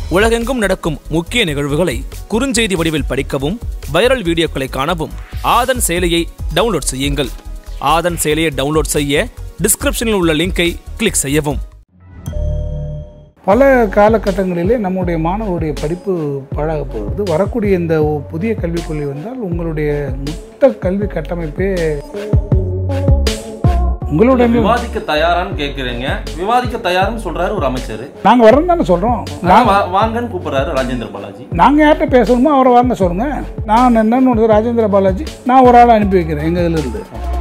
உலகெங்கும் நடக்கும் முக்கிய நிகழ்வுகளை குறுஞ்செய்தி வடிவில் படிக்கவும் வைரல் வீடியோக்களை காணவும் ஆதன் செயலியை டவுன்லோட் செய்யுங்கள் ஆதன் செயலியை டவுன்லோட் செய்ய டிஸ்கிரிப்ஷனில் உள்ள லிங்கை கிளிக் செய்யவும் பல காலகட்டங்களிலே நம்முடைய மாணவருடைய படிப்பு பாழாக போகிறது வரக்கூடிய இந்த புதிய கல்விக் கொள்கை வந்தால் உங்களுடைய மொத்த கல்வி கட்டமைப்பே உங்களுடைய விவாதிக்க தயாரான்னு கேக்குறீங்க விவாதிக்க தயார்னு சொல்றாரு ஒரு அமைச்சர் நாங்கள் வரோம் தானே சொல்கிறோம் நான் வா- வாங்கன்னு கூப்பிடுறாரு ராஜேந்திர பாலாஜி நாங்கள் யார்கிட்ட பேசணுமோ அவரை வாங்க சொல்லுங்கள் நான் என்னன்னு ஒன்று ராஜேந்திர பாலாஜி நான் ஒரு ஆளை அனுப்பி வைக்கிறேன் எங்கள் இதிலிருந்து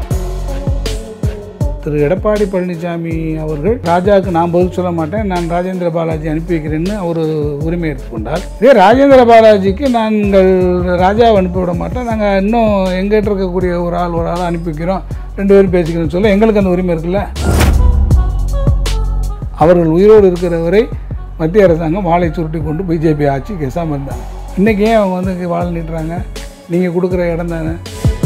திரு எடப்பாடி பழனிசாமி அவர்கள் ராஜாவுக்கு நான் பதில் சொல்ல மாட்டேன் நான் ராஜேந்திர பாலாஜி அனுப்பி வைக்கிறேன்னு அவர் உரிமை எடுத்துக்கொண்டார் இதே ராஜேந்திர பாலாஜிக்கு நாங்கள் ராஜாவை அனுப்பி விட மாட்டோம் நாங்கள் இன்னும் எங்கிட்ட இருக்கக்கூடிய ஒரு ஆள் ஒரு ஆளை அனுப்பி வைக்கிறோம் ரெண்டு பேரும் பேசிக்கிறோம்னு சொல்ல எங்களுக்கு அந்த உரிமை இருக்குல்ல அவர்கள் உயிரோடு இருக்கிற வரை மத்திய அரசாங்கம் வாளை சுருட்டி கொண்டு பிஜேபி ஆட்சி கேசாமல் இருந்தாங்க இன்றைக்கி ஏன் அவங்க வந்து இங்க வாழை நீட்டுறாங்க நீங்கள் கொடுக்குற இடம் தானே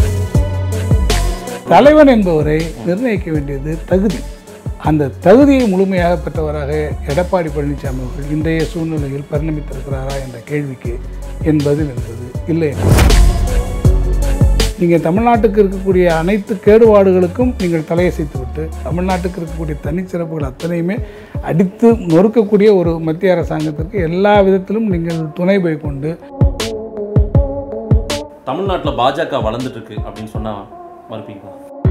தலைவன் என்பவரை நிர்ணயிக்க வேண்டியது தகுதி அந்த தகுதியை முழுமையாக பெற்றவராக எடப்பாடி பழனிசாமி அவர்கள் இன்றைய சூழ்நிலையில் பரிணமித்திருக்கிறாரா என்ற கேள்விக்கு என் பதில் என்பது இல்லை நீங்கள் தமிழ்நாட்டுக்கு இருக்கக்கூடிய அனைத்து கேடுபாடுகளுக்கும் நீங்கள் தலையசைத்து விட்டு தமிழ்நாட்டுக்கு இருக்கக்கூடிய தனிச்சிறப்புகள் அத்தனையுமே அடித்து நொறுக்கக்கூடிய ஒரு மத்திய அரசாங்கத்திற்கு எல்லா விதத்திலும் நீங்கள் துணை போய் கொண்டு தமிழ்நாட்டுல பாஜக வளர்ந்துட்டு இருக்கு அப்படின்னு சொன்னா மறுப்பீங்களா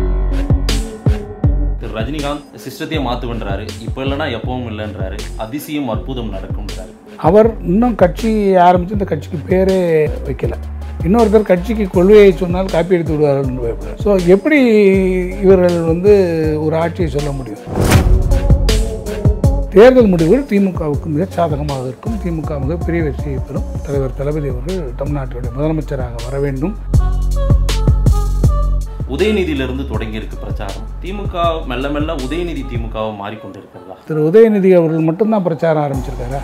திரு ரஜினிகாந்த் சிஸ்டத்தையே மாத்துவன்றாரு இப்ப இல்லைன்னா எப்பவும் இல்லைன்றாரு அதிசயம் அற்புதம் நடக்கும்ன்றாரு அவர் இன்னும் கட்சி ஆரம்பித்து இந்த கட்சிக்கு பேரே வைக்கல இன்னொருத்தர் கட்சிக்கு கொள்கையை சொன்னால் காப்பி எடுத்து விடுவார்கள் பயப்படுறார் ஸோ எப்படி இவர்கள் வந்து ஒரு ஆட்சியை சொல்ல முடியும் தேர்தல் முடிவுகள் திமுகவுக்கு மிக சாதகமாக இருக்கும் திமுக மிகப்பெரிய வெற்றியை பெறும் தலைவர் தளபதி அவர்கள் தமிழ்நாட்டுடைய முதலமைச்சராக வர வேண்டும் உதயநிதியிலிருந்து தொடங்கி இருக்கு பிரச்சாரம் திமுக மெல்ல மெல்ல உதயநிதி திமுகவை மாறிக்கொண்டிருக்கிறதா திரு உதயநிதி அவர்கள் மட்டும்தான் பிரச்சாரம் ஆரம்பிச்சிருக்காரா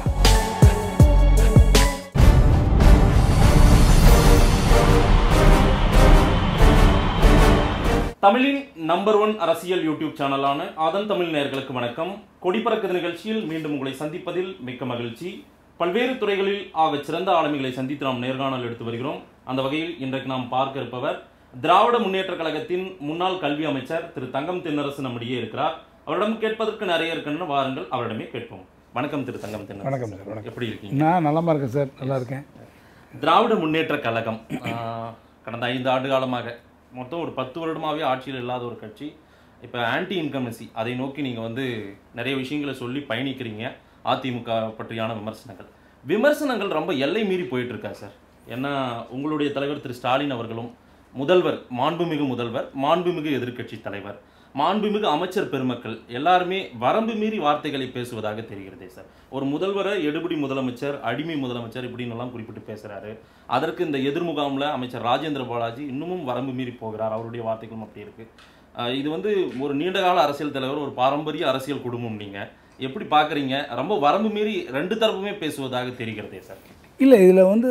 தமிழின் நம்பர் ஒன் அரசியல் யூடியூப் சேனலான ஆதன் தமிழ் நேயர்களுக்கு வணக்கம் கொடிப்பறக்குது நிகழ்ச்சியில் மீண்டும் உங்களை சந்திப்பதில் மிக்க மகிழ்ச்சி பல்வேறு துறைகளில் ஆகச் சிறந்த ஆளுமைகளை சந்தித்து நாம் நேர்காணல் எடுத்து வருகிறோம் அந்த வகையில் இன்றைக்கு நாம் பார்க்க இருப்பவர் திராவிட முன்னேற்ற கழகத்தின் முன்னாள் கல்வி அமைச்சர் திரு தங்கம் தென்னரசு நம்மிடையே இருக்கிறார் அவரிடம் கேட்பதற்கு நிறைய இருக்குன்னு வாருங்கள் அவரிடமே கேட்போம் வணக்கம் திரு தங்கம் தென்னரசு வணக்கம் சார் வணக்கம் எப்படி இருக்கீங்க நான் நலமாக இருக்கேன் சார் நல்லா இருக்கேன் திராவிட முன்னேற்ற கழகம் ஆஹ், கடந்த ஐந்து ஆண்டு காலமாக மொத்தம் ஒரு பத்து வருடமாகவே ஆட்சியில் இல்லாத ஒரு கட்சி இப்போ ஆன்டி இன்கமன்சி அதை நோக்கி நீங்கள் வந்து நிறைய விஷயங்களை சொல்லி பயணிக்கிறீங்க அதிமுக பற்றியான விமர்சனங்கள் விமர்சனங்கள் ரொம்ப எல்லை மீறி போயிட்டு இருக்கா சார் ஏன்னா உங்களுடைய தலைவர் திரு ஸ்டாலின் அவர்களும் முதல்வர் மாண்புமிகு முதல்வர் மாண்புமிகு எதிர்க்கட்சி தலைவர் மாண்புமிகு அமைச்சர் பெருமக்கள் எல்லாருமே வரம்பு மீறி வார்த்தைகளை பேசுவதாக தெரிகிறதே சார் ஒரு முதல்வரை எடுபடி முதலமைச்சர் அடிமை முதலமைச்சர் இப்படின்னு எல்லாம் குறிப்பிட்டு பேசுறாரு அதற்கு இந்த எதிர்முகாமில் அமைச்சர் ராஜேந்திர பாலாஜி இன்னமும் வரம்பு மீறி போகிறார் அவருடைய வார்த்தைகளும் அப்படி இருக்கு அஹ் இது வந்து ஒரு நீண்டகால அரசியல் தலைவர் ஒரு பாரம்பரிய அரசியல் குடும்பம் நீங்க எப்படி பார்க்கறீங்க ரொம்ப வரம்பு மீறி ரெண்டு தரப்புமே பேசுவதாக தெரிகிறதே சார் இல்லை இதில் வந்து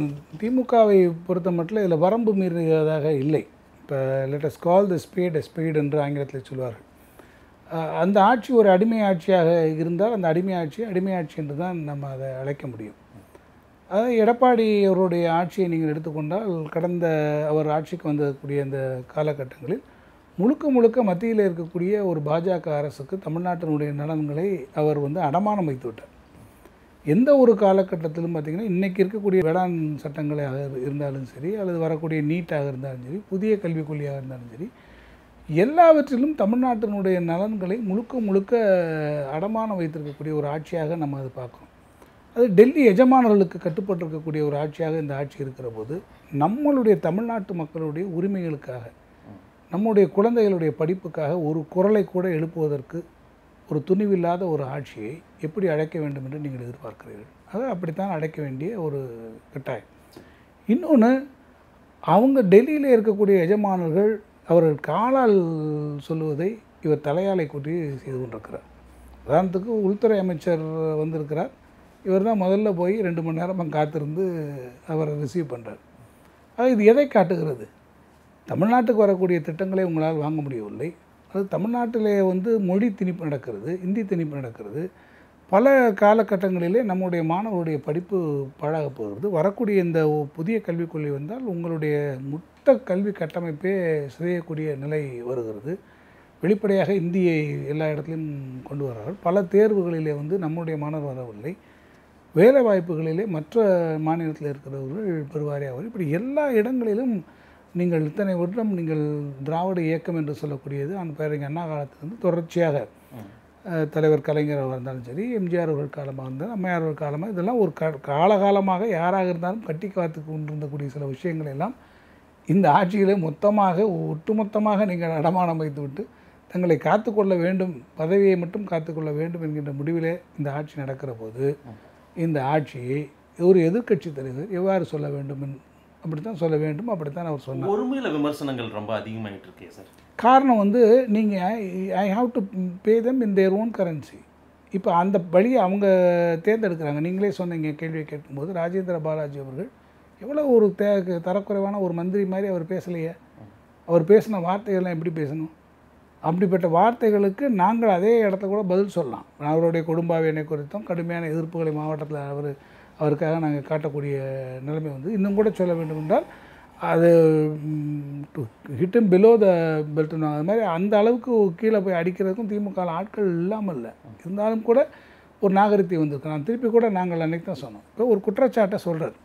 திமுகவை பொறுத்த மட்டும் இதில் வரம்பு மீறியதாக இல்லை இப்போ let's call the speed speed என்று ஆங்கிலத்தில் சொல்வார்கள் அஹ் அந்த ஆட்சி ஒரு அடிமை ஆட்சியாக இருந்தால் அந்த அடிமை ஆட்சி அடிமை ஆட்சி என்று தான் நம்ம அதை அழைக்க முடியும் அதாவது எடப்பாடி அவருடைய ஆட்சியை நீங்கள் எடுத்துக்கொண்டால் கடந்த அவர் ஆட்சிக்கு வந்தக்கூடிய அந்த காலகட்டங்களில் முழுக்க முழுக்க மத்தியில் இருக்கக்கூடிய ஒரு பாஜக அரசுக்கு தமிழ்நாட்டினுடைய நலன்களை அவர் வந்து அடமானம் வைத்து விட்டார் எந்த ஒரு காலகட்டத்திலும் பார்த்திங்கன்னா இன்றைக்கி இருக்கக்கூடிய வேளாண் சட்டங்களாக இருந்தாலும் சரி அல்லது வரக்கூடிய நீட்டாக இருந்தாலும் சரி புதிய கல்விக் கொள்கையாக இருந்தாலும் சரி எல்லாவற்றிலும் தமிழ்நாட்டினுடைய நலன்களை முழுக்க முழுக்க அடமானம் வைத்திருக்கக்கூடிய ஒரு ஆட்சியாக நம்ம அதை பார்க்குறோம் அது டெல்லி எஜமானர்களுக்கு கட்டுப்பட்டிருக்கக்கூடிய ஒரு ஆட்சியாக இந்த ஆட்சி இருக்கிற போது நம்மளுடைய தமிழ்நாட்டு மக்களுடைய உரிமைகளுக்காக நம்முடைய குழந்தைகளுடைய படிப்புக்காக ஒரு குரலை கூட எழுப்புவதற்கு ஒரு துணிவில்லாத ஒரு ஆட்சியை எப்படி அழைக்க வேண்டும் என்று நீங்கள் எதிர்பார்க்கிறீர்கள் அது அப்படித்தான் அழைக்க வேண்டிய ஒரு கட்டாயம் இன்னொன்று அவங்க டெல்லியில் இருக்கக்கூடிய எஜமானர்கள் அவர்கள் காலால் சொல்லுவதை இவர் தலையாலை கூட்டி செய்து கொண்டிருக்கிறார் உதாரணத்துக்கு உள்துறை அமைச்சர் வந்திருக்கிறார் இவர் தான் முதல்ல போய் ரெண்டு மணி நேரம் காத்திருந்து அவரை ரிசீவ் பண்ணுறார் அது இது எதை காட்டுகிறது தமிழ்நாட்டுக்கு வரக்கூடிய திட்டங்களை உங்களால் வாங்க முடியவில்லை அது தமிழ்நாட்டிலே வந்து மொழி திணிப்பு நடக்கிறது இந்தி திணிப்பு நடக்கிறது பல காலகட்டங்களிலே நம்முடைய மாணவருடைய படிப்பு பாழாக போகிறது வரக்கூடிய இந்த ஒ- புதிய கல்விக் கொள்கை வந்தால் உங்களுடைய மொத்த கல்வி கட்டமைப்பே சிதையக்கூடிய நிலை வருகிறது வெளிப்படையாக இந்தியை எல்லா இடத்துலையும் கொண்டு வர்றார்கள் பல தேர்வுகளிலே வந்து நம்முடைய மாணவர் வரவில்லை வேலை வாய்ப்புகளிலே மற்ற மாநிலத்தில் இருக்கிறவர்கள் பெருவாரியாக வரும் இப்படி எல்லா இடங்களிலும் நீங்கள் இத்தனை வருடம் நீங்கள் திராவிட இயக்கம் என்று சொல்லக்கூடியது அந்த பேரறிஞர் அண்ணா காலத்திலிருந்து தொடர்ச்சியாக அஹ், தலைவர் கலைஞர் அவர்கள் இருந்தாலும் சரி எம்ஜிஆர் அவர்கள் காலமாக இருந்தால் அம்மையார் அவர்கள் காலமாக இதெல்லாம் ஒரு க காலகாலமாக யாராக இருந்தாலும் கட்டி காத்து கொண்டிருந்தக்கூடிய சில விஷயங்கள் எல்லாம் இந்த ஆட்சியிலே மொத்தமாக ஒட்டுமொத்தமாக நீங்கள் அடமானம் வைத்துவிட்டு தங்களை காத்துக்கொள்ள வேண்டும் பதவியை மட்டும் காத்துக்கொள்ள வேண்டும் என்கின்ற முடிவிலே இந்த ஆட்சி நடக்கிற போது இந்த ஆட்சியை ஒரு எதிர்க்கட்சி தலைவர் எவ்வாறு சொல்ல வேண்டும் என்- அப்படித்தான் சொல்ல வேண்டும் அப்படித்தான் அவர் சொன்னார் ஒருமையில விமர்சனங்கள் ரொம்ப அதிகமாயிட்டு இருக்கே சார் காரணம் வந்து நீங்கள் I have to pay them in their own currency இப்போ அந்த வழியை அவங்க தேர்ந்தெடுக்கிறாங்க நீங்களே சொன்னீங்க கேள்வியை கேட்கும்போது ராஜேந்திர பாலாஜி அவர்கள் எவ்வளோ ஒரு தே தரக்குறைவான ஒரு மந்திரி மாதிரி அவர் பேசலையே அவர் பேசின வார்த்தைகள்லாம் எப்படி பேசணும் அப்படிப்பட்ட வார்த்தைகளுக்கு நாங்கள் அதே இடத்த கூட பதில் சொல்லலாம் அவருடைய குடும்பாவியனை குறித்தும் கடுமையான எதிர்ப்புகளை மாவட்டத்தில் அவர் அவருக்காக நாங்கள் காட்டக்கூடிய நிலைமை வந்து இன்னும் கூட சொல்ல வேண்டும் என்றால் அது ஹிட்டும் பிலோ த பெல்ட்னு அது மாதிரி அந்த அளவுக்கு கீழே போய் அடிக்கிறதுக்கும் திமுக ல ஆட்கள் இல்லாமல் இல்லை இருந்தாலும் கூட ஒரு நாகரிகத்தை வந்திருக்கு நான் திருப்பி கூட நாங்கள் அன்னைக்கு தான் சொன்னோம் இப்போ ஒரு குற்றச்சாட்டை சொல்கிறார்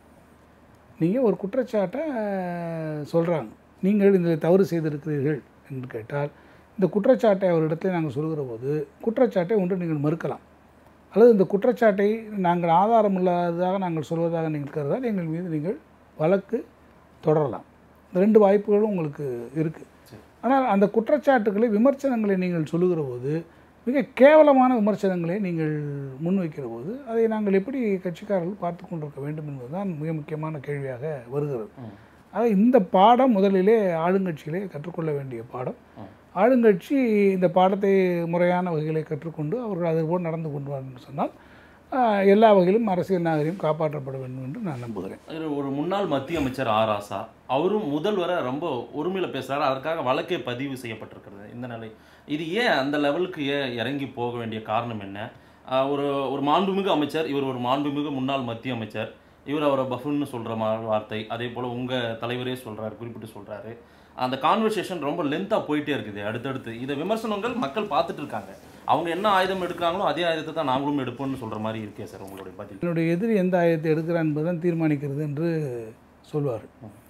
நீங்கள் ஒரு குற்றச்சாட்டை சொல்கிறாங்க நீங்கள் இதில் தவறு செய்திருக்கிறீர்கள் என்று கேட்டால் இந்த குற்றச்சாட்டை அவரிடத்தில் நாங்கள் சொல்கிற போது குற்றச்சாட்டை ஒன்று நீங்கள் மறுக்கலாம் அல்லது இந்த குற்றச்சாட்டை நாங்கள் ஆதாரம் இல்லாததாக நாங்கள் சொல்வதாக நீங்கள் கருதால் எங்கள் மீது நீங்கள் வழக்கு தொடரலாம் இந்த ரெண்டு வாய்ப்புகளும் உங்களுக்கு இருக்குது ஆனால் அந்த குற்றச்சாட்டுகளை விமர்சனங்களை நீங்கள் சொல்லுகிற போது மிக கேவலமான விமர்சனங்களை நீங்கள் முன்வைக்கிற போது அதை நாங்கள் எப்படி கட்சிக்காரர்கள் பார்த்து கொண்டிருக்க வேண்டும் என்பதுதான் மிக முக்கியமான கேள்வியாக வருகிறது ஆக இந்த பாடம் முதலிலே ஆளுங்கட்சியிலே கற்றுக்கொள்ள வேண்டிய பாடம் ஆளுங்கட்சி இந்த பாடத்தை முறையான வகையிலே கற்றுக்கொண்டு அவர்கள் அதுபோல் நடந்து கொண்டு சொன்னால் ஆஹ், எல்லா வகையிலும் அரசியல் நாகரிகம் காப்பாற்றப்பட வேண்டும் என்று நான் நம்புகிறேன் ஒரு ஒரு முன்னாள் மத்திய அமைச்சர் ஆர் ஆசா அவரும் முதல்வரை ரொம்ப ஒருமையில பேசுறாரு அதற்காக வழக்கே பதிவு செய்யப்பட்டிருக்கிறது இந்த நிலை இது ஏன் அந்த லெவலுக்கு ஏன் இறங்கி போக வேண்டிய காரணம் என்ன ஆஹ் ஒரு ஒரு மாண்புமிகு அமைச்சர் இவர் ஒரு மாண்புமிகு முன்னாள் மத்திய அமைச்சர் இவர் அவரை பஃபுன்னு சொல்ற மா- வார்த்தை அதே போல உங்க தலைவரே சொல்றாரு குறிப்பிட்டு சொல்றாரு அந்த கான்வர்சேஷன் ரொம்ப லென்த்தா போயிட்டே இருக்குது அடுத்தடுத்து இதை விமர்சனங்கள் மக்கள் பார்த்துட்டு இருக்காங்க அவங்க என்ன ஆயுதம் எடுக்கிறாங்களோ அதே ஆயுதத்தை தான் நாங்களும் எடுப்போம்னு சொல்ற மாதிரி இருக்கே சார் உங்களுடைய பதில் என்னுடைய எதிரி எந்த ஆயத்தை எடுக்கிறான் என்பதுதான் தீர்மானிக்கிறது என்று சொல்வார்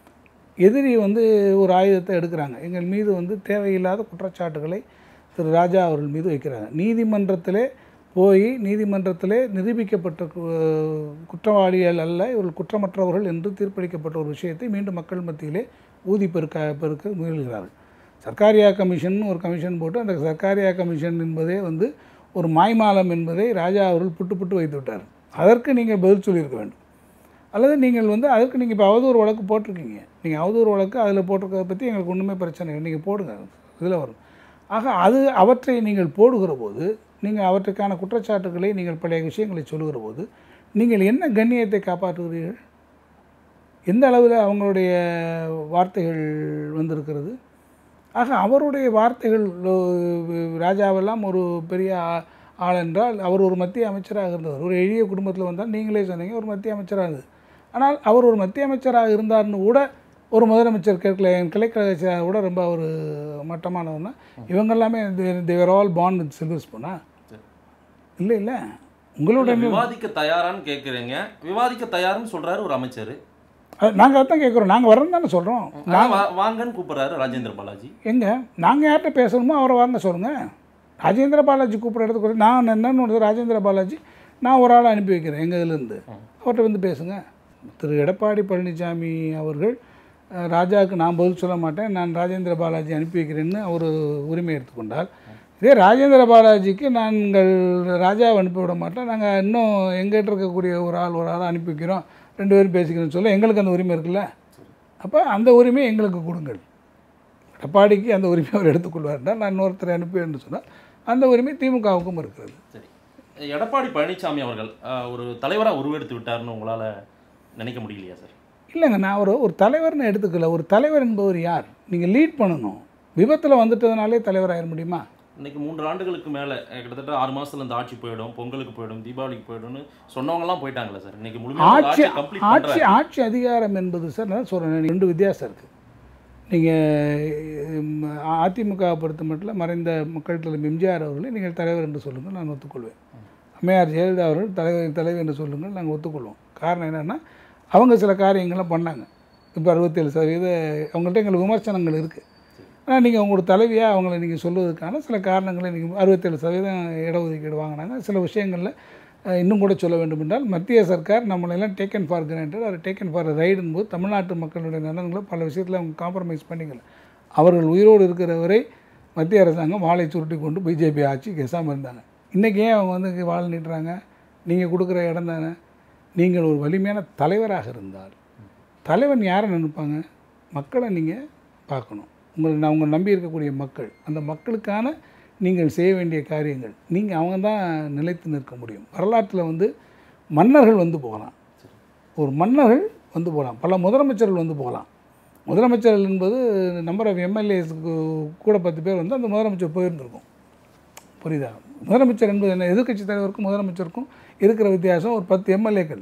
எதிரி வந்து ஒரு ஆயுதத்தை எடுக்கிறாங்க எங்கள் மீது வந்து தேவையில்லாத குற்றச்சாட்டுகளை திரு ராஜா அவர்கள் மீது வைக்கிறாங்க நீதிமன்றத்திலே போய் நீதிமன்றத்திலே நிரூபிக்கப்பட்ட கு- குற்றவாளிகள் அல்ல இவர்கள் குற்றமற்றவர்கள் என்று தீர்ப்பளிக்கப்பட்ட ஒரு விஷயத்தை மீண்டும் மக்கள் மத்தியிலே ஊதி பெருக்க பெருக்க முயல்கிறார்கள் சர்க்காரியா கமிஷன் ஒரு கமிஷன் போட்டு அந்த சர்க்காரியா கமிஷன் என்பதே வந்து ஒரு மாய்மாலம் என்பதை ராஜா அவர்கள் புட்டு புட்டு வைத்து விட்டார் அதற்கு நீங்கள் பதில் சொல்லியிருக்க வேண்டும் அல்லது நீங்கள் வந்து அதற்கு நீங்கள் இப்போ அவதூறு வழக்கு போட்டிருக்கீங்க நீங்கள் அவதூறு வழக்கு அதில் போட்டிருக்கிறத பற்றி எங்களுக்கு ஒன்றுமே பிரச்சனை இல்லை நீங்கள் போடுங்க இதில் வரும் ஆக அது அவற்றை நீங்கள் போடுகிற போது நீங்கள் அவற்றுக்கான குற்றச்சாட்டுகளை நீங்கள் பழைய விஷயங்களை சொல்லுகிற போது நீங்கள் என்ன கண்ணியத்தை காப்பாற்றுகிறீர்கள் எந்த அளவில் அவங்களுடைய வார்த்தைகள் வந்திருக்கிறது ஆக அவருடைய வார்த்தைகள் அஹ், ராஜாவெல்லாம் ஒரு பெரிய ஆ- ஆள் என்றால் அவர் ஒரு மத்திய அமைச்சராக இருந்தவர் ஒரு எளிய குடும்பத்தில் வந்தால் நீங்களே சொன்னீங்க ஒரு மத்திய அமைச்சராக இருந்தது ஆனால் அவர் ஒரு மத்திய அமைச்சராக இருந்தார்னு கூட ஒரு முதலமைச்சர் கேட்கல என் கிளைக்கழக செயலாளர் கூட ரொம்ப ஒரு மட்டமானவர்னா இவங்க எல்லாமே தேவர் ஆல் பாண்ட் வித் சில்வர் ஸ்பூனா இல்லை இல்லை உங்களுடைய விவாதிக்க தயாரான்னு கேக்குறீங்க விவாதிக்க தயாருன்னு சொல்றாரு ஒரு அமைச்சர் நாங்கள் அதான் கேட்குறோம் நாங்கள் வரோம் தானே சொல்கிறோம் ஆனா வா- வாங்கன்னு கூப்பிடுறாரு ராஜேந்திர பாலாஜி எங்க நாங்கள் யார்கிட்ட பேசணுமோ அவரை வாங்க சொல்லுங்கள் ராஜேந்திர பாலாஜி கூப்பிட்ற இடத்துக்கு ஒரு- நான் என்னன்னு ராஜேந்திர பாலாஜி நான் ஒரு ஆளை அனுப்பி வைக்கிறேன் எங்கள் இதுலேருந்து அவர்கிட்ட வந்து பேசுங்க திரு எடப்பாடி பழனிசாமி அவர்கள் அஹ், ராஜாவுக்கு நான் பதில் சொல்ல மாட்டேன் நான் ராஜேந்திர பாலாஜி அனுப்பி வைக்கிறேன்னு அவர் உரிமை எடுத்துக்கொண்டால் இதே ராஜேந்திர பாலாஜிக்கு நாங்கள் ராஜாவை அனுப்பி விட மாட்டோம் நாங்கள் இன்னும் எங்கிட்ட இருக்கக்கூடிய ஒரு ஆள் ஒரு ஆளை அனுப்பி வைக்கிறோம் ரெண்டு பேரும் பேசிக்கிறோன்னு சொல்ல எங்களுக்கு அந்த உரிமை இருக்குல்ல அப்போ அந்த உரிமையை எங்களுக்கு கொடுங்கள் எடப்பாடிக்கு அந்த உரிமை அவர் எடுத்துக்கொள்வார்னா நான் இன்னொருத்தரை அனுப்புவேன்னு சொன்னால் அந்த உரிமை திமுகவுக்கும் இருக்கிறது சரி எடப்பாடி பழனிசாமி அவர்கள் ஆஹ், ஒரு தலைவரா உருவெடுத்து விட்டாருன்னு உங்களால நினைக்க முடியலையா சார் இல்லைங்க நான் ஒரு ஒரு தலைவர்னு எடுத்துக்கல ஒரு தலைவர் என்பவர் யார் நீங்கள் லீட் பண்ணணும் விபத்தில் வந்துட்டதுனாலே தலைவர் ஆயிட முடியுமா இன்னைக்கு மூன்று ஆண்டுகளுக்கு மேலே கிட்டத்தட்ட ஆறு மாசத்துல இந்த ஆட்சி போயிடும் பொங்கலுக்கு போயிடும் தீபாவளிக்கு போயிடும்னு சொன்னவங்கலாம் போயிட்டாங்களே சார் இன்னைக்கு முழுமையாக ஆட்சி ஆட்சியை கம்ப்ளீட் ஆட்சி பண்ணுறாங்க ஆட்சி அதிகாரம் என்பது சார் நான் சொல்கிறேன் ரெண்டு வித்தியாசம் இருக்குது நீங்கள் அதிமுக பொறுத்த மட்டும் மறைந்த மக்கள் தலைவர் எம்ஜிஆர் அவர்களை நீங்கள் தலைவர் என்று சொல்லுங்கள் நான் ஒத்துக்கொள்வேன் அம்மையார் ஜெயலலிதா அவர்கள் தலைவர் தலைவர் என்று சொல்லுங்கள் நாங்கள் ஒத்துக்கொள்வோம் காரணம் என்னென்னா அவங்க சில காரியங்கள்லாம் பண்ணாங்க இப்போ அறுபத்தேழு சதவீத அவங்கள்ட்ட எங்களுக்கு விமர்சனங்கள் இருக்குது ஆனால் நீங்கள் உங்களோட தலைவியாக அவங்கள நீங்கள் சொல்வதற்கான சில காரணங்களை நீங்கள் அறுபத்தேழு சதவீதம் இடஒதுக்கீடு வாங்கினாங்க சில விஷயங்களில் அஹ், இன்னும் கூட சொல்ல வேண்டும் என்றால் மத்திய சர்க்கார் நம்மளெல்லாம் டேக்கன் ஃபார் கிராண்டட் அது டேக்கன் ஃபார் ரைடுன்னு போது தமிழ்நாட்டு மக்களுடைய நலன்களை பல விஷயத்தில் அவங்க காம்ப்ரமைஸ் பண்ணிக்கல அவர்கள் உயிரோடு இருக்கிற வரை மத்திய அரசாங்கம் வாளை சுருட்டி கொண்டு பிஜேபி ஆட்சி கெசாமல் இருந்தாங்க இன்றைக்கி ஏன் அவங்க வந்து இங்க வாள் நீட்டுறாங்க நீங்கள் கொடுக்குற இடம் தானே நீங்கள் ஒரு வலிமையான தலைவராக இருந்தால் தலைவன் யாரை நினைப்பாங்க மக்களை நீங்கள் பார்க்கணும் உங்களை நான் உங்களை நம்பி இருக்கக்கூடிய மக்கள் அந்த மக்களுக்கான நீங்கள் செய்ய வேண்டிய காரியங்கள் நீங்கள் அவங்க தான் நிலைத்து நிற்க முடியும் வரலாற்றில் வந்து மன்னர்கள் வந்து போகலாம் ஒரு மன்னர்கள் வந்து போகலாம் பல முதலமைச்சர்கள் வந்து போகலாம் முதலமைச்சர்கள் என்பது நம்பர் ஆஃப் எம்எல்ஏஸ்க்கு கூட பத்து பேர் வந்து அந்த முதலமைச்சர் போயிருந்திருக்கும் புரியுதா முதலமைச்சர் என்பது என்ன எதிர்க்கட்சி தலைவருக்கும் முதலமைச்சருக்கும் இருக்கிற வித்தியாசம் ஒரு பத்து எம்எல்ஏக்கள்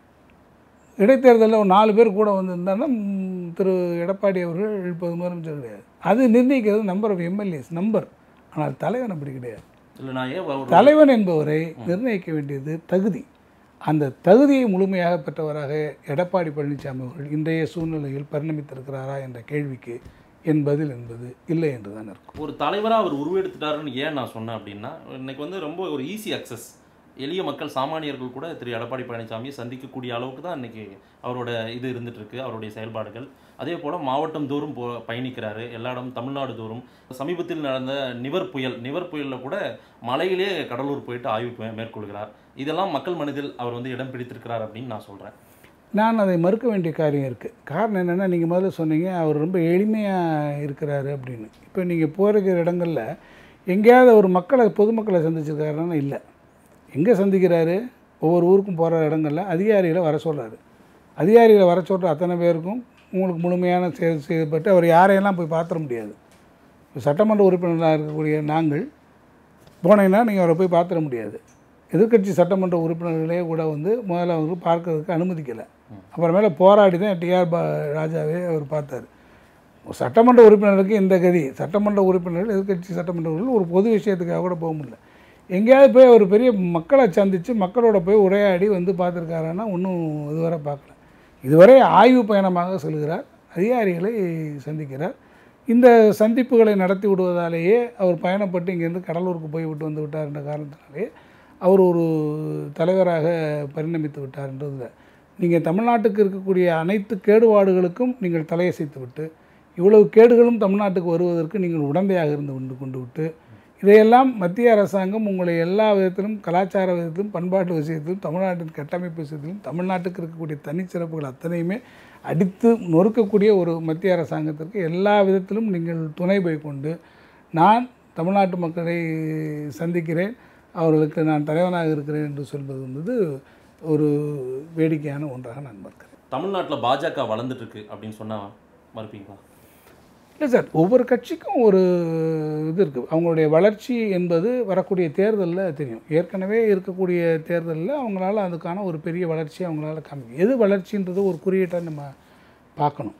இடைத்தேர்தலில் ஒரு நாலு பேர் கூட வந்திருந்தாங்கன்னா ம், திரு எடப்பாடி அவர்கள் இப்போது முதலமைச்சர் கிடையாது அது நிர்ணயிக்கிறது நம்பர் ஆஃப் எம்எல்ஏஸ் நம்பர் ஆனால் தலைவன் அப்படி கிடையாது இல்லை நான் ஏன் ஒரு தலைவன் என்பவரை நிர்ணயிக்க வேண்டியது தகுதி அந்த தகுதியை முழுமையாக பெற்றவராக எடப்பாடி பழனிசாமி அவர்கள் இன்றைய சூழ்நிலையில் பரிணமித்திருக்கிறாரா என்ற கேள்விக்கு என் பதில் என்பது இல்லை என்று தான் இருக்கும் ஒரு தலைவராக அவர் உருவெடுத்துட்டாருன்னு ஏன் நான் சொன்னேன் அப்படின்னா இன்னைக்கு வந்து ரொம்ப ஒரு ஈஸி அக்சஸ் எளிய மக்கள் சாமானியர்கள் கூட திரு எடப்பாடி பழனிசாமியை சந்திக்கக்கூடிய அளவுக்கு தான் இன்னைக்கு அவரோட இது இருந்துட்டு இருக்கு அவருடைய செயல்பாடுகள் அதே போல் மாவட்டம் தோறும் போ பயணிக்கிறாரு எல்லா இடமும் தமிழ்நாடு தோறும் சமீபத்தில் நடந்த நிவர் புயல் நிவர் புயலில் கூட மலையிலே கடலூர் போயிட்டு ஆய்வு மே- மேற்கொள்கிறார் இதெல்லாம் மக்கள் மனதில் அவர் வந்து இடம் பிடித்திருக்கிறார் அப்படின்னு நான் சொல்கிறேன் நான் அதை மறுக்க வேண்டிய காரியம் இருக்குது காரணம் என்னென்னா நீங்கள் முதல்ல சொன்னீங்க அவர் ரொம்ப எளிமையாக இருக்கிறாரு அப்படின்னு இப்போ நீங்கள் போகிற இடங்களில் எங்கேயாவது ஒரு மக்களை பொதுமக்களை சந்திச்சிருக்காருன்னா இல்லை எங்கே சந்திக்கிறாரு ஒவ்வொரு ஊருக்கும் போகிற இடங்கள்ல அதிகாரிகளை வர சொல்கிறாரு அதிகாரிகளை வர சொல்கிற அத்தனை பேருக்கும் உங்களுக்கு முழுமையான செயல் செய்யப்பட்டு அவர் யாரையெல்லாம் போய் பார்த்துட முடியாது இப்போ சட்டமன்ற உறுப்பினராக இருக்கக்கூடிய நாங்கள் போனீங்கன்னா நீங்கள் அவரை போய் பார்த்துட முடியாது எதிர்க்கட்சி சட்டமன்ற உறுப்பினர்களே கூட வந்து முதல்ல அவங்க பார்க்கறதுக்கு அனுமதிக்கலை அப்புறமேல போராடி தான் டிஆர் பா ராஜாவே அவர் பார்த்தார் ஒரு சட்டமன்ற உறுப்பினருக்கு இந்த கதி சட்டமன்ற உறுப்பினர்கள் எதிர்க்கட்சி சட்டமன்ற உறுப்பினர் ஒரு பொது விஷயத்துக்காக கூட போக முடியல எங்கேயாவது போய் ஒரு பெரிய மக்களை சந்தித்து மக்களோட போய் உரையாடி வந்து பார்த்துருக்காருன்னா ஒன்றும் இதுவரை பார்க்கல இதுவரை ஆய்வு பயணமாக செல்கிறார் அதிகாரிகளை சந்திக்கிறார் இந்த சந்திப்புகளை நடத்தி விடுவதாலேயே அவர் பயணப்பட்டு இங்கேருந்து கடலூருக்கு போய் விட்டு வந்து விட்டார் என்ற காரணத்தினாலேயே அவர் ஒரு தலைவராக பரிணமித்து விட்டார்ன்றது நீங்கள் தமிழ்நாட்டுக்கு இருக்கக்கூடிய அனைத்து கேடுபாடுகளுக்கும் நீங்கள் தலையசைத்து விட்டு இவ்வளவு கேடுகளும் தமிழ்நாட்டுக்கு வருவதற்கு நீங்கள் உடந்தையாக இருந்து கொண்டு கொண்டு விட்டு இதையெல்லாம் மத்திய அரசாங்கம் உங்களை எல்லா விதத்திலும் கலாச்சார விதத்திலும் பண்பாட்டு விஷயத்திலும் தமிழ்நாட்டின் கட்டமைப்பு விஷயத்திலும் தமிழ்நாட்டுக்கு இருக்கக்கூடிய தனிச்சிறப்புகள் அத்தனையுமே அடித்து நொறுக்கக்கூடிய ஒரு மத்திய அரசாங்கத்திற்கு எல்லா விதத்திலும் நீங்கள் துணை போய் கொண்டு நான் தமிழ்நாட்டு மக்களை சந்திக்கிறேன் அவர்களுக்கு நான் தலைவனாக இருக்கிறேன் என்று சொல்வது என்பது ஒரு வேடிக்கையான ஒன்றாக நான் பார்க்கிறேன் தமிழ்நாட்டில் பாஜக வளர்ந்துட்டு இருக்கு அப்படின்னு சொன்னால் மறுப்பீங்களா இல்லை சார் ஒவ்வொரு கட்சிக்கும் ஒரு இது இருக்குது அவங்களுடைய வளர்ச்சி என்பது வரக்கூடிய தேர்தலில் தெரியும் ஏற்கனவே இருக்கக்கூடிய தேர்தலில் அவங்களால அதுக்கான ஒரு பெரிய வளர்ச்சி அவங்களால காமிக்கும் எது வளர்ச்சின்றது ஒரு குறியீட்டை நம்ம பார்க்கணும்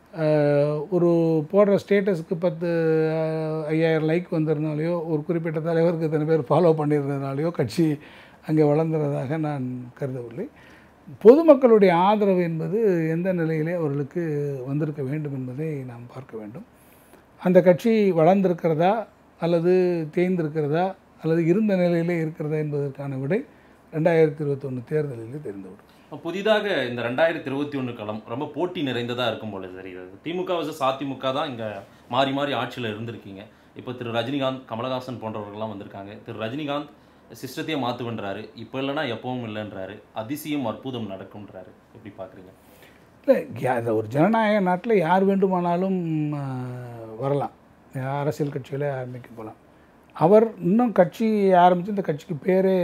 அஹ், ஒரு போடுற ஸ்டேட்டஸ்க்கு பத்து அஹ், ஐயாயிரம் லைக் வந்திருந்தாலையோ ஒரு குறிப்பிட்ட தலைவருக்கு இத்தனை பேர் ஃபாலோ பண்ணியிருந்ததுனாலையோ கட்சி அங்கே வளர்ந்துறதாக நான் கருதவில்லை பொதுமக்களுடைய ஆதரவு என்பது எந்த நிலையிலே அவர்களுக்கு வந்திருக்க வேண்டும் என்பதை நாம் பார்க்க வேண்டும் அந்த கட்சி வளர்ந்திருக்கிறதா அல்லது தேய்ந்திருக்கிறதா அல்லது இருந்த நிலையிலே இருக்கிறதா என்பதற்கான விடை ரெண்டாயிரத்தி இருபத்தொன்று தேர்தலிலே தெரிந்துவிடும் புதிதாக இந்த ரெண்டாயிரத்தி இருபத்தி ஒன்று களம் ரொம்ப போட்டி நிறைந்ததாக இருக்கும் போல தெரியுது திமுக வர்சஸ் அதிமுக தான் இங்கே மாறி மாறி ஆட்சியில் இருந்திருக்கீங்க இப்போ திரு ரஜினிகாந்த் கமலஹாசன் போன்றவர்கள்லாம் வந்திருக்காங்க திரு ரஜினிகாந்த் சிஸ்டத்தையே மாற்றுவன்றாரு இப்போ இல்லைன்னா எப்பவும் இல்லைன்றாரு அதிசயம் அற்புதம் நடக்கும்ன்றாரு எப்படி பார்க்குறீங்க இல்லை யா- இந்த ஒரு ஜனநாயக நாட்டில் யார் வேண்டுமானாலும் ஆ, வரலாம் அரசியல் கட்சிகளை ஆரம்பிக்க போகலாம் அவர் இன்னும் கட்சி ஆரம்பித்து இந்த கட்சிக்கு பேரே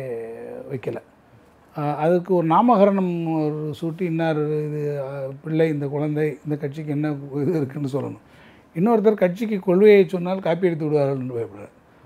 வைக்கலை அதுக்கு ஒரு நாமகரணம் ஒரு சூட்டி இன்னார் இது ஆ, பிள்ளை இந்த குழந்தை இந்த கட்சிக்கு என்ன இது இருக்குன்னு சொல்லணும் இன்னொருத்தர் கட்சிக்கு கொள்கையை சொன்னால் காப்பி எடுத்து விடுவார்கள் என்று பயப்படுறார்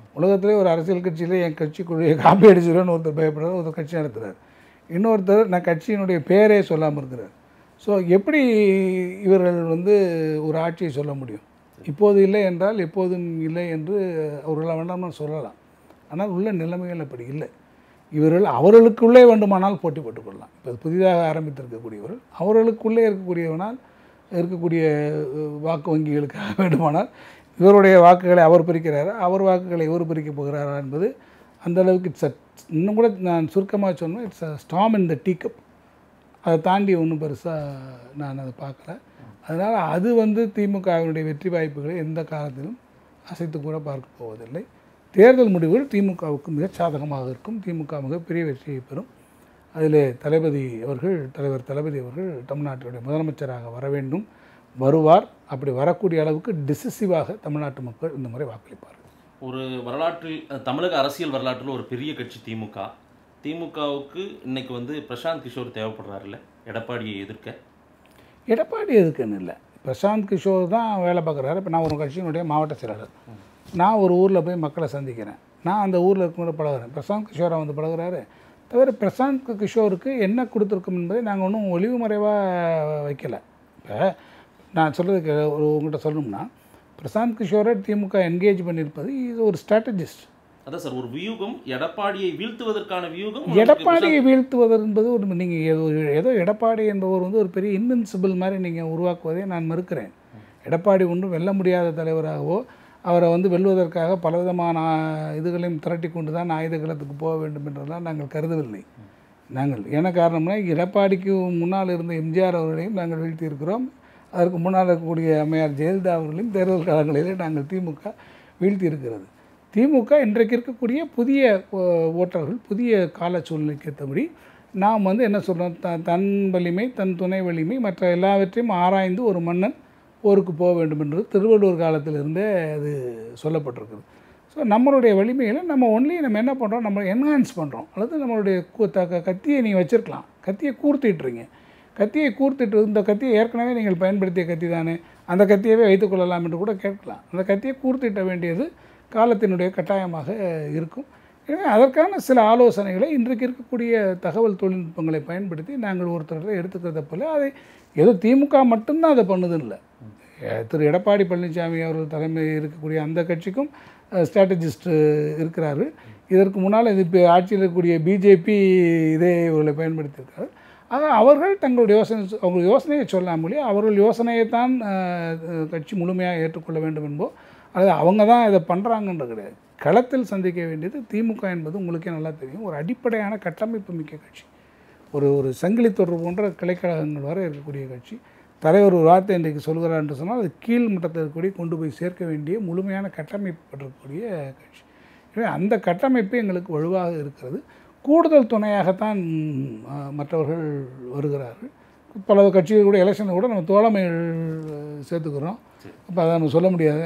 உலகத்திலே ஒரு அரசியல் கட்சியிலே என் கட்சிக்குள்ளேயே காப்பி அடிச்சிடுவேன்னு ஒருத்தர் பயப்படுறாரு ஒருத்தர் கட்சி நடத்துகிறார் இன்னொருத்தர் நான் கட்சியினுடைய பேரே சொல்லாமல் இருக்கிறார் ஸோ எப்படி இவர்கள் வந்து ஒரு ஆட்சியை சொல்ல முடியும் இப்போது இல்லை என்றால் எப்போதும் இல்லை என்று அவர்களால் வேண்டாம்னு சொல்லலாம் ஆனால் உள்ள நிலைமைகள் அப்படி இல்லை இவர்கள் அவர்களுக்குள்ளே வேண்டுமானால் போட்டி போட்டுக் கொள்ளலாம் இப்போ புதிதாக ஆரம்பித்திருக்கக்கூடியவர்கள் அவர்களுக்குள்ளே இருக்கக்கூடியவனால் இருக்கக்கூடிய அஹ், வாக்கு வங்கிகளுக்காக வேண்டுமானால் இவருடைய வாக்குகளை அவர் பிரிக்கிறாரா அவர் வாக்குகளை இவர் பிரிக்கப் போகிறாரா என்பது அந்த அளவுக்கு இட்ஸ் இன்னும் கூட நான் சுருக்கமாக சொன்னேன் it's a storm in the tea cup அதை தாண்டி ஒன்றும் பெருசாக நான் அதை பார்க்கல அதனால் அது வந்து திமுகவினுடைய வெற்றி வாய்ப்புகளை எந்த காலத்திலும் அசைத்து கூட பார்க்க போவதில்லை தேர்தல் முடிவுகள் திமுகவுக்கு மிக சாதகமாக இருக்கும் திமுக மிகப்பெரிய வெற்றியை பெறும் அதிலே தளபதி அவர்கள் தலைவர் தளபதி அவர்கள் தமிழ்நாட்டினுடைய முதலமைச்சராக வர வேண்டும் வருவார் அப்படி வரக்கூடிய அளவுக்கு டிசிசிவாக தமிழ்நாட்டு மக்கள் இந்த முறை வாக்களிப்பார்கள் ஒரு வரலாற்றில் அஹ், தமிழக அரசியல் வரலாற்றில் ஒரு பெரிய கட்சி திமுக திமுகவுக்கு இன்னைக்கு வந்து பிரசாந்த் கிஷோர் தேவைப்படுறாருல்ல எடப்பாடியை எதிர்க்க எடப்பாடி எதுக்குன்னு இல்லை பிரசாந்த் கிஷோர் தான் வேலை பார்க்குறாரு இப்போ நான் ஒரு கட்சியினுடைய மாவட்ட செயலாளர் நான் ஒரு ஊரில் போய் மக்களை சந்திக்கிறேன் நான் அந்த ஊரில் இருக்கும்போது பழகுறேன் பிரசாந்த் கிஷோரா வந்து பழகுறாரு தவிர பிரசாந்த் கிஷோருக்கு என்ன கொடுத்துருக்கும் என்பதை நாங்கள் ஒன்றும் ஒளிவு மறைவாக வைக்கல இப்போ நான் சொல்கிறதுக்கு ஒரு உங்கள்கிட்ட சொல்லணும்னா பிரசாந்த் கிஷோரை திமுக என்கேஜ் பண்ணியிருப்பது இது ஒரு ஸ்ட்ராட்டஜிஸ்ட் அதான் சார் ஒரு வியூகம் எடப்பாடியை வீழ்த்துவதற்கான வியூகம் உங்களுக்கு எடப்பாடியை வீழ்த்துவது என்பது ஒரு நீங்கள் ஏதோ ஏதோ எடப்பாடி என்பவர் வந்து ஒரு பெரிய இன்வின்சிபிள் மாதிரி நீங்கள் உருவாக்குவதை நான் மறுக்கிறேன் எடப்பாடி ஒன்றும் வெல்ல முடியாத தலைவராகவோ அவரை வந்து வெல்வதற்காக பலவிதமான இதுகளையும் திரட்டி கொண்டு தான் ஆயுதகளத்துக்கு போக வேண்டும் என்றெல்லாம் நாங்கள் கருதவில்லை நாங்கள் என்ன காரணம்னா எடப்பாடிக்கு முன்னால் இருந்த எம்ஜிஆர் அவர்களையும் நாங்கள் வீழ்த்தியிருக்கிறோம் அதற்கு முன்னால் இருக்கக்கூடிய அம்மையார் ஜெயலலிதா அவர்களையும் தேர்தல் காலங்களிலே நாங்கள் திமுக வீழ்த்தி இருக்கிறது திமுக இன்றைக்கு இருக்கக்கூடிய புதிய ஓ- ஓட்டர்கள் புதிய கால சூழ்நிலைக்கு ஏற்றபடி நாம் வந்து என்ன சொல்கிறோம் த தன் வலிமை தன் துணை வலிமை மற்ற எல்லாவற்றையும் ஆராய்ந்து ஒரு மன்னன் போருக்கு போக வேண்டும் என்று திருவள்ளுவர் காலத்திலிருந்தே அது சொல்லப்பட்டிருக்குது ஸோ நம்மளுடைய வலிமைகளை நம்ம ஒன்லி நம்ம என்ன பண்ணுறோம் நம்ம என்ஹான்ஸ் பண்ணுறோம் அல்லது நம்மளுடைய கு- த க- கத்தியை நீங்கள் வச்சுருக்கலாம் கத்தியை கூர்த்திட்டுறீங்க கத்தியை கூர்த்திட்டு இந்த கத்தியை ஏற்கனவே நீங்கள் பயன்படுத்திய கத்தி தானே அந்த கத்தியவே வைத்துக்கொள்ளலாம் என்று கூட கேட்கலாம் அந்த கத்தியை கூர்த்திட்ட வேண்டியது காலத்தினுடைய கட்டாயமாக இருக்கும் எனவே அதற்கான சில ஆலோசனைகளை இன்றைக்கு இருக்கக்கூடிய தகவல் தொழில்நுட்பங்களை பயன்படுத்தி நாங்கள் ஒருத்தரை எடுத்துக்கிறத போல அதை ஏதோ திமுக மட்டும்தான் அதை பண்ணுதுன்னு இல்லை அஹ் திரு எடப்பாடி பழனிசாமி அவர்கள் தலைமை இருக்கக்கூடிய அந்த கட்சிக்கும் ஸ்ட்ராட்டஜிஸ்ட் இருக்கிறாரு இதற்கு முன்னால் இது இப்போ ஆட்சியில் இருக்கக்கூடிய பிஜேபி இதே இவர்களை பயன்படுத்தியிருக்காரு ஆக அவர்கள் தங்களுடைய யோசனை அவங்க யோசனையை சொல்லாமலே அவர்கள் யோசனையைத்தான் அஹ், அஹ், கட்சி முழுமையாக ஏற்றுக்கொள்ள வேண்டும் என்போ அல்லது அவங்க தான் இதை பண்ணுறாங்கன்றது கிடையாது களத்தில் சந்திக்க வேண்டியது திமுக என்பது உங்களுக்கே நல்லா தெரியும் ஒரு அடிப்படையான கட்டமைப்பு மிக்க கட்சி ஒரு ஒரு சங்கிலி தொடர் போன்ற கிளைக்கழகங்கள் வரை இருக்கக்கூடிய கட்சி தலைவர் ஒரு வார்த்தை இன்றைக்கு சொல்கிறார் என்று சொன்னால் அது கீழ் மட்டத்தில் இருக்கக்கூடிய கொண்டு போய் சேர்க்க வேண்டிய முழுமையான கட்டமைப்பு பெற்றிருக்கக்கூடிய கட்சி எனவே அந்த கட்டமைப்பு எங்களுக்கு வலுவாக இருக்கிறது கூடுதல் துணையாகத்தான் ஆ, மற்றவர்கள் வருகிறார்கள் பல கட்சிகள் கூட எலெக்ஷனில் கூட நம்ம தோழமைகள் சேர்த்துக்கிறோம் அப்போ அதை நம்ம சொல்ல முடியாது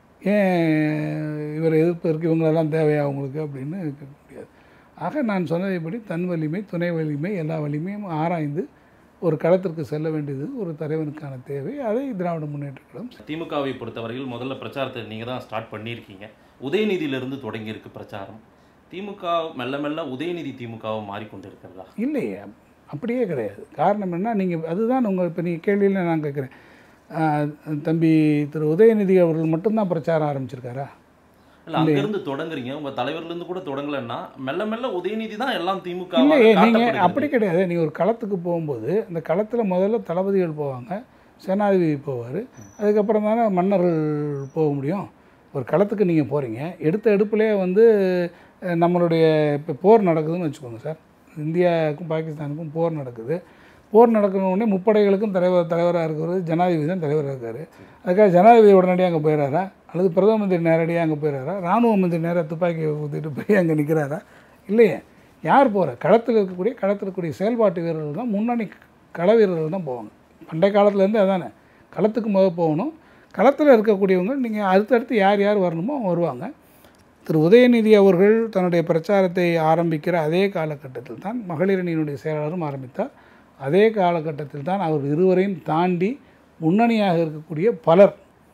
ஏன் இவரை எதிர்ப்பதற்கு இவங்களெல்லாம் தேவையா உங்களுக்கு அப்படின்னு கேட்க முடியாது ஆக நான் சொன்னதைப்படி தன் வலிமை துணை வலிமை எல்லா வலிமையும் ஆராய்ந்து ஒரு களத்திற்கு செல்ல வேண்டியது ஒரு தலைவனுக்கான தேவை அதை திராவிட முன்னேற்ற கழகம் திமுகவை பொறுத்தவரையில் முதல்ல பிரச்சாரத்தை நீங்கள் தான் ஸ்டார்ட் பண்ணியிருக்கீங்க உதயநிதியிலிருந்து தொடங்கியிருக்கு பிரச்சாரம் திமுக மெல்ல மெல்ல உதயநிதி திமுகவை மாறிக்கொண்டு இருக்கிறதா இல்லையே அப்படியே கிடையாது காரணம் என்ன நீங்கள் அதுதான் உங்கள் இப்போ நீங்கள் கேள்வியில் நான் கேட்குறேன் தம்பி திரு உதயநிதி அவர்கள் மட்டும்தான் பிரச்சாரம் ஆரம்பிச்சிருக்காரா இல்ல அங்கிருந்து தொடங்குறீங்க உங்க தலைவர்ல இருந்து கூட தொடங்கலைன்னா மெல்ல மெல்ல உதயநிதி தான் எல்லாம் திமுக இல்லையே நீங்கள் அப்படி கிடையாது நீங்கள் ஒரு களத்துக்கு போகும்போது அந்த களத்தில் முதல்ல தளபதிகள் போவாங்க சேனாதிபதி போவார் அதுக்கப்புறம் தானே மன்னர்கள் போக முடியும் ஒரு களத்துக்கு நீங்கள் போகிறீங்க எடுத்த எடுப்புலேயே வந்து அஹ், நம்மளுடைய இப்போ போர் நடக்குதுன்னு வச்சுக்கோங்க சார் இந்தியாவுக்கும் பாகிஸ்தானுக்கும் போர் நடக்குது போர் நடக்கிற உடனே முப்படைகளுக்கும் தலைவர் தலைவராக இருக்கிறது ஜனாதிபதி தான் தலைவராக இருக்கார் அதுக்காக ஜனாதிபதி உடனடியாக அங்கே போயிடறாரா அல்லது பிரதம மந்திரி நேரடியாக அங்கே போயிடறாரா ராணுவ மந்திரி நேராக துப்பாக்கியை ஊற்றிட்டு போய் அங்கே நிற்கிறாரா இல்லையே யார் போகிற களத்தில் இருக்கக்கூடிய களத்தில் இருக்கக்கூடிய செயல்பாட்டு வீரர்கள் தான் முன்னணி கள வீரர்கள் தான் போவாங்க பண்டைய காலத்துலேருந்து அதானே களத்துக்கு முதல் போகணும் களத்தில் இருக்கக்கூடியவங்க நீங்கள் அடுத்தடுத்து யார் யார் வரணுமோ அவங்க வருவாங்க திரு உதயநிதி அவர்கள் தன்னுடைய பிரச்சாரத்தை ஆரம்பிக்கிற அதே காலகட்டத்தில் தான் மகளிர் அணியினுடைய செயலாளரும் ஆரம்பித்தார் அதே காலகட்டத்தில் தான் அவர் இருவரையும் தாண்டி முன்னணியாக இருக்கக்கூடிய பலர்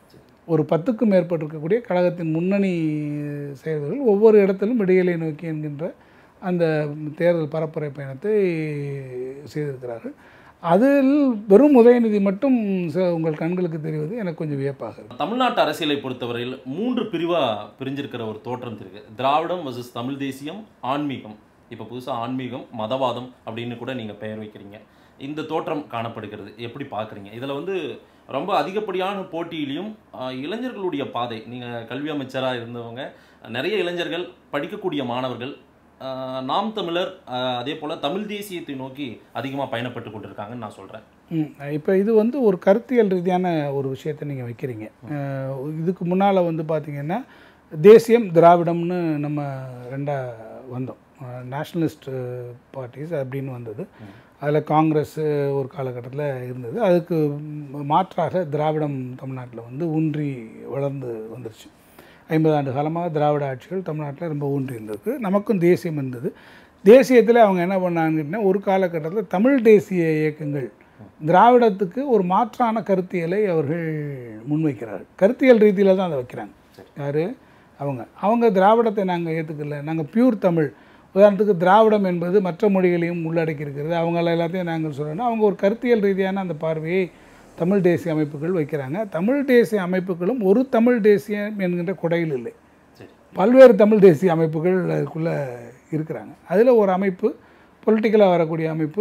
ஒரு பத்துக்கும் மேற்பட்டிருக்கக்கூடிய கழகத்தின் முன்னணி செயல்கள் ஒவ்வொரு இடத்திலும் விடியலை நோக்கி என்கின்ற அந்த தேர்தல் பரப்புரை பயணத்தை செய்திருக்கிறார்கள் அதில் வெறும் உதயநிதி மட்டும் ச- உங்கள் கண்களுக்கு தெரிவது எனக்கு கொஞ்சம் வியப்பாக இருக்கு தமிழ்நாட்டு அரசியலை பொறுத்தவரையில் மூன்று பிரிவா பிரிஞ்சிருக்கிற ஒரு தோற்றம் இருக்கு திராவிடம் வர்சஸ் தமிழ் தேசியம் ஆன்மீகம் இப்போ புதுசா ஆன்மீகம் மதவாதம் அப்படின்னு கூட நீங்க பெயர் வைக்கிறீங்க இந்த தோற்றம் காணப்படுகிறது எப்படி பார்க்குறீங்க இதுல வந்து ரொம்ப அதிகப்படியான போட்டியிலையும் ஆஹ், இளைஞர்களுடைய பாதை நீங்க கல்வி அமைச்சரா இருந்தவங்க நிறைய இளைஞர்கள் படிக்கக்கூடிய மாணவர்கள் ஆஹ், நாம் தமிழர் ஆஹ், அதே போல தமிழ் தேசியத்தை நோக்கி அதிகமா பயணப்பட்டு கொண்டிருக்காங்கன்னு நான் சொல்றேன் ம் இப்போ இது வந்து ஒரு கருத்தியல் ரீதியான ஒரு விஷயத்தை நீங்கள் வைக்கிறீங்க அஹ் இதுக்கு முன்னால் வந்து பார்த்தீங்கன்னா தேசியம் திராவிடம்னு நம்ம ரெண்டாக வந்தோம் நேஷ்னலிஸ்ட் பார்ட்டிஸ் அப்படின்னு வந்தது அதில் காங்கிரஸ் ஒரு காலகட்டத்தில் இருந்தது அதுக்கு ம், மாற்றாக திராவிடம் தமிழ்நாட்டில் வந்து ஊன்றி வளர்ந்து வந்துருச்சு ஐம்பது ஆண்டு காலமாக திராவிட ஆட்சிகள் தமிழ்நாட்டில் ரொம்ப ஊன்றி இருந்தது நமக்கும் தேசியம் இருந்தது தேசியத்தில் அவங்க என்ன பண்ணாங்கன்னா ஒரு காலகட்டத்தில் தமிழ் தேசிய இயக்கங்கள் திராவிடத்துக்கு ஒரு மாற்றான கருத்தியலை அவர்கள் முன்வைக்கிறார்கள் கருத்தியல் ரீதியில் தான் அதை வைக்கிறாங்க யார் அவங்க அவங்க திராவிடத்தை நாங்கள் ஏற்றுக்கல நாங்கள் பியூர் தமிழ் உதாரணத்துக்கு திராவிடம் என்பது மற்ற மொழிகளையும் உள்ளடக்கி இருக்கிறது அவங்கள எல்லாத்தையும் நாங்கள் சொல்லணும் அவங்க ஒரு கருத்தியல் ரீதியான அந்த பார்வையை தமிழ் தேசிய அமைப்புகள் வைக்கிறாங்க தமிழ் தேசிய அமைப்புகளும் ஒரு தமிழ் தேசியம் என்கின்ற கொடையில் இல்லை சரி பல்வேறு தமிழ் தேசிய அமைப்புகள் அதுக்குள்ளே இருக்கிறாங்க அதில் ஒரு அமைப்பு பொலிட்டிக்கலாக வரக்கூடிய அமைப்பு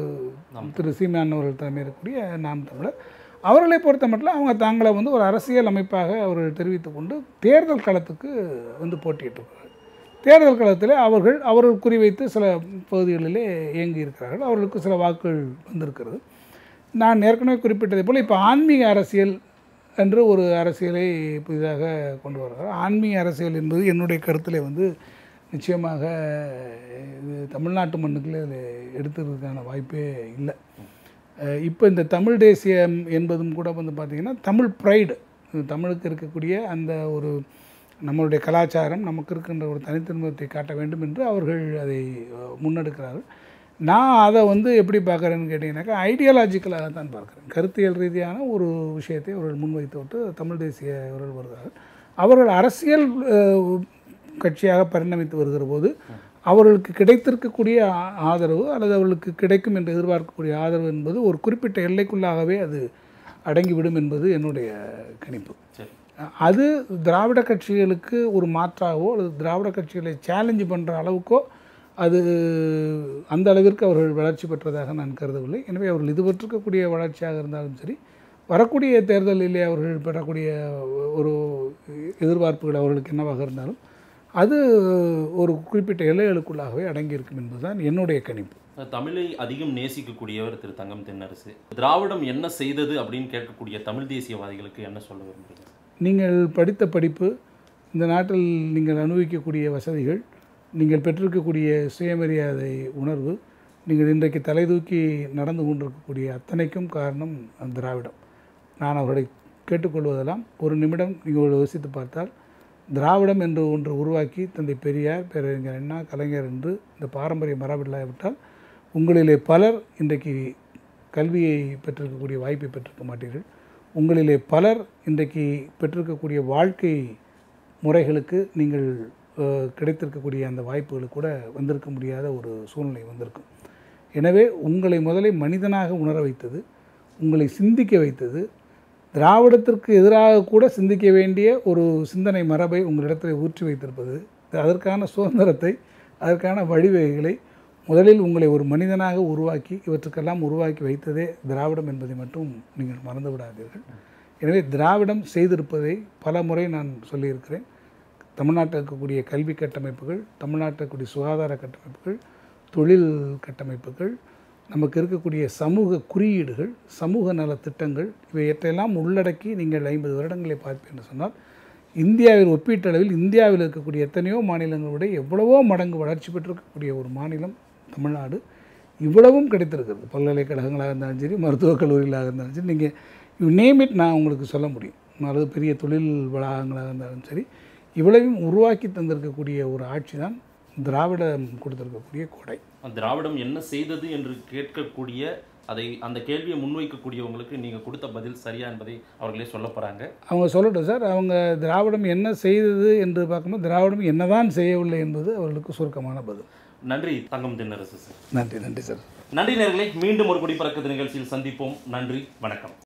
திரு சீமான் அவர்கள் தலைமையில் இருக்கக்கூடிய நாம் தமிழர் அவர்களை பொறுத்த மட்டும் அவங்க தாங்களை வந்து ஒரு அரசியல் அமைப்பாக அவர்கள் தெரிவித்துக் கொண்டு தேர்தல் களத்துக்கு வந்து போட்டியிட்டிருக்கிறார்கள் தேர்தல் களத்தில் அவர்கள் அவர்கள் குறிவைத்து சில பகுதிகளிலே இயங்கி இருக்கிறார்கள் அவர்களுக்கு சில வாக்குகள் வந்திருக்கிறது நான் ஏற்கனவே குறிப்பிட்டதை போல் இப்போ ஆன்மீக அரசியல் என்று ஒரு அரசியலை புதிதாக கொண்டு வருகிறார் ஆன்மீக அரசியல் என்பது என்னுடைய கருத்தில் வந்து நிச்சயமாக இது தமிழ்நாட்டு மண்ணுக்குள்ளே இதில் எடுத்துக்கிறதுக்கான வாய்ப்பே இல்லை அஹ் இப்போ இந்த தமிழ் தேசியம் என்பதும் கூட வந்து பார்த்திங்கன்னா தமிழ் ப்ரைடு தமிழுக்கு இருக்கக்கூடிய அந்த ஒரு நம்மளுடைய கலாச்சாரம் நமக்கு இருக்கின்ற ஒரு தனித்தன்மத்தை காட்ட வேண்டும் என்று அவர்கள் அதை அஹ், முன்னெடுக்கிறார்கள் நான் அதை வந்து எப்படி பார்க்குறேன்னு கேட்டிங்கனாக்கா ஐடியாலஜிக்கலாக தான் பார்க்குறேன் கருத்தியல் ரீதியான ஒரு விஷயத்தை அவர்கள் முன்வைத்து விட்டு தமிழ் தேசிய இவர்கள் வருகிறார்கள் அவர்கள் அரசியல் அஹ், கட்சியாக பரிணமித்து வருகிற போது அவர்களுக்கு கிடைத்திருக்கக்கூடிய ஆ- ஆதரவு அல்லது அவர்களுக்கு கிடைக்கும் என்று எதிர்பார்க்கக்கூடிய ஆதரவு என்பது ஒரு குறிப்பிட்ட எல்லைக்குள்ளாகவே அது அடங்கிவிடும் என்பது என்னுடைய கணிப்பு சரி அது திராவிட கட்சிகளுக்கு ஒரு மாற்றாகவோ அல்லது திராவிட கட்சிகளை சேலஞ்சு பண்ணுற அளவுக்கோ அது அந்த அளவிற்கு அவர்கள் வளர்ச்சி பெற்றதாக நான் கருதவில்லை எனவே அவர்கள் இது பெற்றிருக்கக்கூடிய வளர்ச்சியாக இருந்தாலும் சரி வரக்கூடிய தேர்தலிலே அவர்கள் பெறக்கூடிய ஒரு எதிர்பார்ப்புகள் அவர்களுக்கு என்னவாக இருந்தாலும் அது ஒரு குறிப்பிட்ட எல்லைகளுக்குள்ளாகவே அடங்கியிருக்கும் என்பதுதான் என்னுடைய கணிப்பு தமிழை அதிகம் நேசிக்கக்கூடியவர் திரு தங்கம் தென்னரசு திராவிடம் என்ன செய்தது அப்படின்னு கேட்கக்கூடிய தமிழ் தேசியவாதிகளுக்கு என்ன சொல்ல விரும்புகிறீங்க நீங்கள் படித்த படிப்பு இந்த நாட்டில் நீங்கள் அனுபவிக்கக்கூடிய வசதிகள் நீங்கள் பெற்றிருக்கக்கூடிய சுயமரியாதை உணர்வு நீங்கள் இன்றைக்கு தலை தூக்கி நடந்து கொண்டிருக்கக்கூடிய அத்தனைக்கும் காரணம் அந்த திராவிடம் நான் அவர்களை கேட்டுக்கொள்வதெல்லாம் ஒரு நிமிடம் நீங்கள் யோசித்து பார்த்தால் திராவிடம் என்று ஒன்று உருவாக்கி தந்தை பெரியார் பேரறிஞர் அண்ணா கலைஞர் என்று இந்த பாரம்பரிய மரபில்லாவிட்டால் உங்களிலே பலர் இன்றைக்கு கல்வியை பெற்றிருக்கக்கூடிய வாய்ப்பை பெற்றிருக்க மாட்டீர்கள் உங்களிலே பலர் இன்றைக்கு பெற்றிருக்கக்கூடிய வாழ்க்கை முறைகளுக்கு நீங்கள் அஹ், கிடைத்திருக்கக்கூடிய அந்த வாய்ப்புகளுக்கு கூட வந்திருக்க முடியாத ஒரு சூழ்நிலை வந்திருக்கும் எனவே உங்களை முதலில் மனிதனாக உணர வைத்தது உங்களை சிந்திக்க வைத்தது திராவிடத்திற்கு எதிராக கூட சிந்திக்க வேண்டிய ஒரு சிந்தனை மரபை உங்களிடத்தில் ஊற்றி வைத்திருப்பது அதற்கான சுதந்திரத்தை அதற்கான வழிவகைகளை முதலில் உங்களை ஒரு மனிதனாக உருவாக்கி இவற்றுக்கெல்லாம் உருவாக்கி வைத்ததே திராவிடம் என்பதை மட்டும் நீங்கள் மறந்து விடாதீர்கள் எனவே திராவிடம் செய்திருப்பதை பல முறை நான் சொல்லியிருக்கிறேன் தமிழ்நாட்டில் இருக்கக்கூடிய கல்வி கட்டமைப்புகள் தமிழ்நாட்டில் இருக்கக்கூடிய சுகாதார கட்டமைப்புகள் தொழில் கட்டமைப்புகள் நமக்கு இருக்கக்கூடிய சமூக குறியீடுகள் சமூக நல திட்டங்கள் இவையற்றையெல்லாம் உள்ளடக்கி நீங்கள் ஐம்பது வருடங்களை பார்ப்பேன் என்று சொன்னால் இந்தியாவில் ஒப்பீட்டளவில் இந்தியாவில் இருக்கக்கூடிய எத்தனையோ மாநிலங்களை விட எவ்வளவோ மடங்கு வளர்ச்சி பெற்றிருக்கக்கூடிய ஒரு மாநிலம் தமிழ்நாடு இவ்வளவும் கிடைத்திருக்கிறது பல்கலைக்கழகங்களாக இருந்தாலும் சரி மருத்துவக் கல்லூரிகளாக இருந்தாலும் சரி நீங்கள் யூ நேம் இட் நான் உங்களுக்கு சொல்ல முடியும் அல்லது பெரிய தொழில் வளாகங்களாக இருந்தாலும் சரி இவ்வளவையும் உருவாக்கி தந்திருக்கக்கூடிய ஒரு ஆட்சி தான் திராவிடம் கொடுத்திருக்கக்கூடிய கொடை திராவிடம் என்ன செய்தது என்று கேட்கக்கூடிய அதை அந்த கேள்வியை முன்வைக்கக்கூடியவங்களுக்கு நீங்கள் கொடுத்த பதில் சரியா என்பதை அவர்களே சொல்ல போகிறாங்க அவங்க சொல்லட்டும் சார் அவங்க திராவிடம் என்ன செய்தது என்று பார்க்கும்போது திராவிடம் என்னதான் செய்யவில்லை என்பது அவர்களுக்கு சுருக்கமான பதில் நன்றி தங்கம் தென்னரசு சார் நன்றி நன்றி சார் நன்றி நேர்களே மீண்டும் ஒரு குடிப்பறக்குது நிகழ்ச்சியில் சந்திப்போம் நன்றி வணக்கம்